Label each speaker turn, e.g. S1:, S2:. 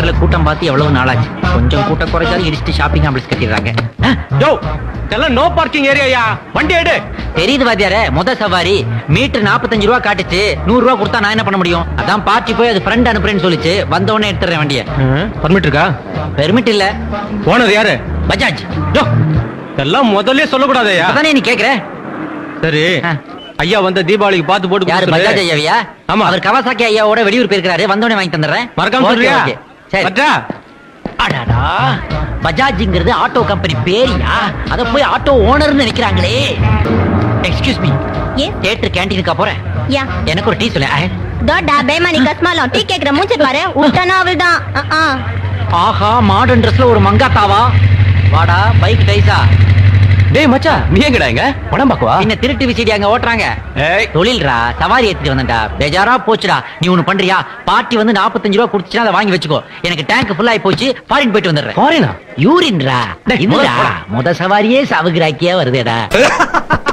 S1: தேட்டர்ல கூட்டம் பார்த்து எவ்வளவு நாளாச்சு கொஞ்சம் கூட்டம் குறைச்சாலும் இடிச்சுட்டு ஷாப்பிங் காம்ப்ளெக்ஸ் கட்டிடுறாங்க ஆ,
S2: யோ இதெல்லாம் நோ பார்க்கிங் ஏரியாயா வண்டி எடு
S1: தெரியுது வாத்தியாரே முத சவாரி மீட்டர் 45 ரூபா காட்டுச்சு நூறு ரூபா கொடுத்தா நான் என்ன பண்ண முடியும் அதான் பார்ட்டி போய் அது ஃப்ரெண்ட் அனுப்புறேன்னு சொல்லிச்சு வந்த உடனே எடுத்துறேன் வண்டியை
S2: பர்மிட் இருக்கா
S1: பெர்மிட் இல்ல
S2: ஓனர் யாரு
S1: பஜாஜ்
S2: யோ இதெல்லாம் முதல்ல சொல்லக்கூடாதயா
S1: அதானே நீ கேக்குற
S2: சரி
S1: ஆ.
S2: ஐயா வந்த தீபாவளிக்கு பார்த்து போட்டு
S1: யாரு
S2: கொடுக்க சொல்லு.
S1: பஜாஜ் ஐயாவியா
S2: ஆமா.
S1: அவர் கவாசாக்கி ஐயாவோட வெளியூர் போயிருக்காரு வந்தோடனே வாங்கி தந்துடுறேன்
S2: மறக்காம
S1: ஓகே,
S2: சொல்றியா
S1: ஓகே. சரி
S2: பற்றா?
S1: அடடா பஜாஜ்ங்கிறது ஆட்டோ கம்பெனி பேரியா அத போய் ஆட்டோ ஓனர்னு நினைக்கிறாங்களே எக்ஸ்கியூஸ் மீ
S3: ஏன்
S1: தியேட்டர் கேண்டீனுக்கா போறேன்
S3: யா
S1: எனக்கு ஒரு டீ சொல்ல ஆ.
S3: தோடா பேமானி கஸ்மாலம் டீ கேக்குற மூஞ்சி பாரு உட்டனா அவள் தான்
S1: ஆஹா மாடர்ன் ட்ரெஸ்ல ஒரு மங்காத்தாவா வாடா பைக் டைஸா
S2: டேய் மச்சான் நீ எங்கடா எங்க படம் பாக்குவா
S1: என்ன திருட்டு விசிடி அங்க ஓட்டுறாங்க
S2: ஏய்
S1: தொழில்ரா சவாரி ஏத்திட்டு வந்தேன்டா பேஜாரா போச்சுடா நீ ஒண்ணு பண்றியா பார்ட்டி வந்து 45 ரூபா குடுத்துச்சுன்னா அதை வாங்கி வச்சுக்கோ எனக்கு டேங்க் ஃபுல் ஆயி போச்சு ஃபாரின் போயிட்டு வந்துடுறேன்
S2: ஃபாரினா
S1: யூரின்ரா
S2: டேய்,
S1: இதுடா
S2: முதல்ல போடா.
S1: முத சவாரியே சவுகிராக்கியா வருதேடா